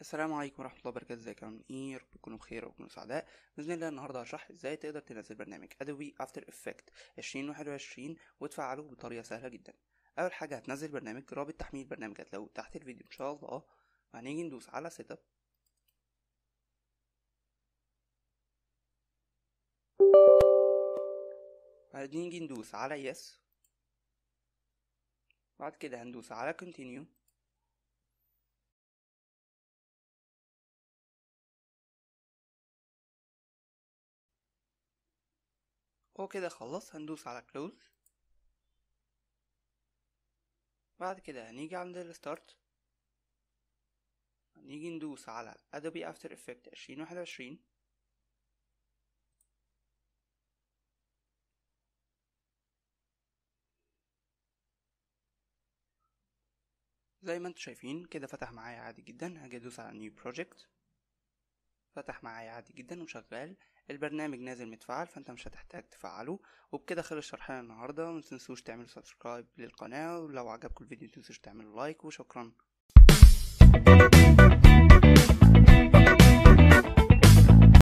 السلام عليكم ورحمة الله وبركاته ازيكم عاملين ايه يا رب تكونوا بخير وتكونوا سعداء بإذن الله النهاردة هشرح ازاي تقدر تنزل برنامج ادوبي افتر افكت 2021 وتفعله بطريقة سهلة جدا أول حاجة هتنزل برنامج رابط تحميل البرنامج هتلاقوه تحت الفيديو إن شاء الله وهنيجي ندوس على سيت اب هنيجي ندوس على يس بعد كده هندوس على continue هو كده خلص هندوس على close بعد كده هنيجي عند الستارت هنيجي ندوس على Adobe After Effects 2021 زي ما انتم شايفين كده فتح معايا عادي جدا هاجي ادوس على New Project فتح معايا عادي جدا وشغال البرنامج نازل متفعل فانت مش هتحتاج تفعله وبكده خلص شرحنا النهارده متنسوش تعملوا سبسكرايب للقناه ولو عجبكم الفيديو متنسوش تعملوا لايك وشكرا